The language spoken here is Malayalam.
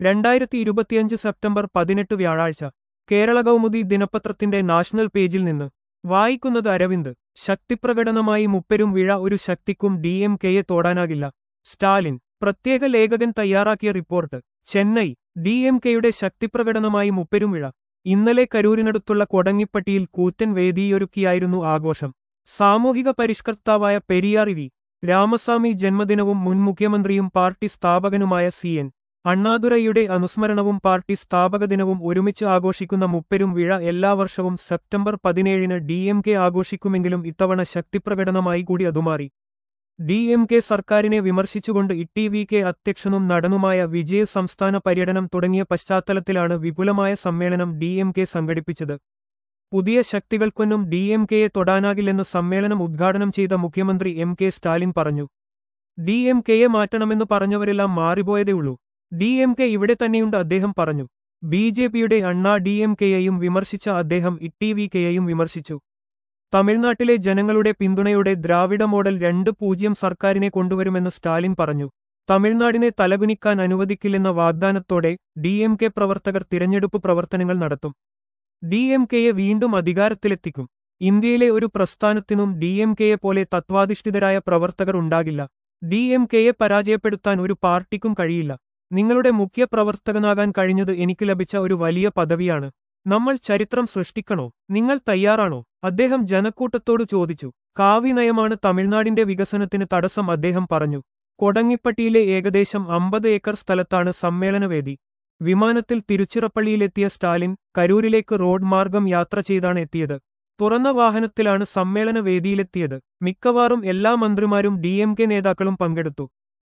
രണ്ടായിരത്തി ഇരുപത്തിയഞ്ച് സെപ്റ്റംബർ പതിനെട്ട് വ്യാഴാഴ്ച കേരള കൗമുദി ദിനപത്രത്തിന്റെ നാഷണൽ പേജിൽ നിന്ന് വായിക്കുന്നത് അരവിന്ദ് ശക്തിപ്രകടനമായി മുപ്പരും വിഴ ഒരു ശക്തിക്കും ഡി എം കെയെ തോടാനാകില്ല സ്റ്റാലിൻ പ്രത്യേക ലേഖകൻ തയ്യാറാക്കിയ റിപ്പോർട്ട് ചെന്നൈ ഡി എം കെയുടെ ശക്തിപ്രകടനമായി മുപ്പരും വിഴ ഇന്നലെ കരൂരിനടുത്തുള്ള കൊടങ്ങിപ്പട്ടിയിൽ കൂറ്റൻ വേദിയൊരുക്കിയായിരുന്നു ആഘോഷം സാമൂഹിക പരിഷ്കർത്താവായ പെരിയാർ വി രാമസ്വാമി ജന്മദിനവും മുൻ മുഖ്യമന്ത്രിയും പാർട്ടി സ്ഥാപകനുമായ സി എൻ അണ്ണാദുരൈയുടെ അനുസ്മരണവും പാർട്ടി സ്ഥാപക ദിനവും ഒരുമിച്ച് ആഘോഷിക്കുന്ന മുപ്പരും വിഴ എല്ലാ വർഷവും സെപ്റ്റംബർ പതിനേഴിന് ഡി എം കെ ആഘോഷിക്കുമെങ്കിലും ഇത്തവണ ശക്തിപ്രകടനമായി കൂടി അതുമാറി ഡി എം കെ സർക്കാരിനെ വിമർശിച്ചുകൊണ്ട് ഇ വി കെ അധ്യക്ഷനും നടനുമായ വിജയ് സംസ്ഥാന പര്യടനം തുടങ്ങിയ പശ്ചാത്തലത്തിലാണ് വിപുലമായ സമ്മേളനം ഡി എം കെ സംഘടിപ്പിച്ചത് പുതിയ ശക്തികൾക്കൊന്നും ഡി എം കെയെ തൊടാനാകില്ലെന്ന് സമ്മേളനം ഉദ്ഘാടനം ചെയ്ത മുഖ്യമന്ത്രി എം കെ സ്റ്റാലിൻ പറഞ്ഞു ഡി എം കെയെ മാറ്റണമെന്ന് പറഞ്ഞവരെല്ലാം മാറിപ്പോയതേയുള്ളൂ ഡി എം കെ ഇവിടെ തന്നെയുണ്ട് അദ്ദേഹം പറഞ്ഞു ബി ജെ പിയുടെ അണ്ണാ ഡി എം കെയെയും വിമർശിച്ച അദ്ദേഹം ഇ വി കെയെയും വിമർശിച്ചു തമിഴ്നാട്ടിലെ ജനങ്ങളുടെ പിന്തുണയോടെ ദ്രാവിഡ മോഡൽ രണ്ട് പൂജ്യം സർക്കാരിനെ കൊണ്ടുവരുമെന്ന് സ്റ്റാലിൻ പറഞ്ഞു തമിഴ്നാടിനെ തലകുനിക്കാൻ അനുവദിക്കില്ലെന്ന വാഗ്ദാനത്തോടെ ഡി എം കെ പ്രവർത്തകർ തിരഞ്ഞെടുപ്പ് പ്രവർത്തനങ്ങൾ നടത്തും ഡി എം കെയെ വീണ്ടും അധികാരത്തിലെത്തിക്കും ഇന്ത്യയിലെ ഒരു പ്രസ്ഥാനത്തിനും ഡി എം കെയെ പോലെ തത്വാധിഷ്ഠിതരായ പ്രവർത്തകർ ഉണ്ടാകില്ല ഡി എം കെയെ പരാജയപ്പെടുത്താൻ ഒരു പാർട്ടിക്കും കഴിയില്ല നിങ്ങളുടെ മുഖ്യ പ്രവർത്തകനാകാൻ കഴിഞ്ഞത് എനിക്ക് ലഭിച്ച ഒരു വലിയ പദവിയാണ് നമ്മൾ ചരിത്രം സൃഷ്ടിക്കണോ നിങ്ങൾ തയ്യാറാണോ അദ്ദേഹം ജനക്കൂട്ടത്തോട് ചോദിച്ചു കാവി നയമാണ് തമിഴ്നാടിന്റെ വികസനത്തിന് തടസ്സം അദ്ദേഹം പറഞ്ഞു കൊടങ്ങിപ്പട്ടിയിലെ ഏകദേശം അമ്പത് ഏക്കർ സ്ഥലത്താണ് സമ്മേളനവേദി വിമാനത്തിൽ തിരുച്ചിറപ്പള്ളിയിലെത്തിയ സ്റ്റാലിൻ കരൂരിലേക്ക് റോഡ് മാർഗം യാത്ര ചെയ്താണ് എത്തിയത് തുറന്ന വാഹനത്തിലാണ് സമ്മേളന വേദിയിലെത്തിയത് മിക്കവാറും എല്ലാ മന്ത്രിമാരും ഡി നേതാക്കളും പങ്കെടുത്തു